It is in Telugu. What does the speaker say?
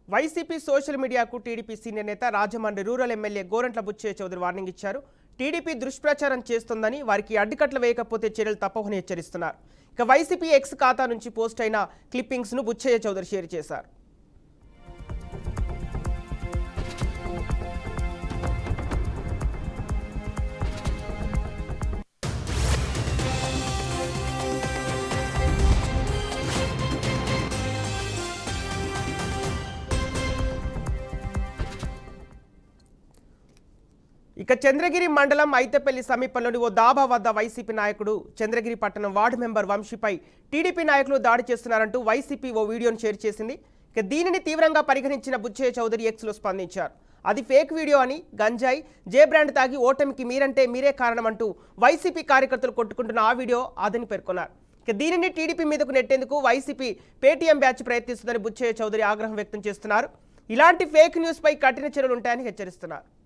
వైసీపీ సోషల్ మీడియాకు టీడీపీ సీనియర్ నేత Rajahmundry rural MLA Gorantla Butchaiah Chowdary warning ఇచ్చారు టీడీపీ దుష్ప్రచారం చేస్తోందని వారికి అడ్డుకట్లు వేయకపోతే చర్యలు తప్పవని హెచ్చరిస్తున్నారు ఇక వైసీపీ ఎక్స్ ఖాతా నుంచి పోస్ట్ అయిన క్లిప్పింగ్స్ ను బుచ్చయ్య చౌదరి షేర్ చేశారు ఇక చంద్రగిరి మండలం ఐతపల్లి సమీపంలోని ఓ దాబా వద్ద వైసీపీ నాయకుడు చంద్రగిరి పట్టణం వార్డు మెంబర్ వంశీపై టీడీపీ నాయకులు దాడి చేస్తున్నారంటూ వైసీపీ ఓ వీడియోను షేర్ చేసింది ఇక దీనిని తీవ్రంగా పరిగణించిన బుచ్చయ్య చౌదరి ఎక్స్లో స్పందించారు అది ఫేక్ వీడియో అని గంజాయి జే బ్రాండ్ తాగి ఓటమికి మీరంటే మీరే కారణమంటూ వైసీపీ కార్యకర్తలు కొట్టుకుంటున్న ఆ వీడియో అదని పేర్కొన్నారు ఇక దీనిని టీడీపీ మీదకు నెట్టేందుకు వైసీపీ పేటీఎం బ్యాచ్ ప్రయత్నిస్తుందని బుచ్చయ్య చౌదరి ఆగ్రహం వ్యక్తం చేస్తున్నారు ఇలాంటి ఫేక్ న్యూస్పై కఠిన చర్యలు ఉంటాయని హెచ్చరిస్తున్నారు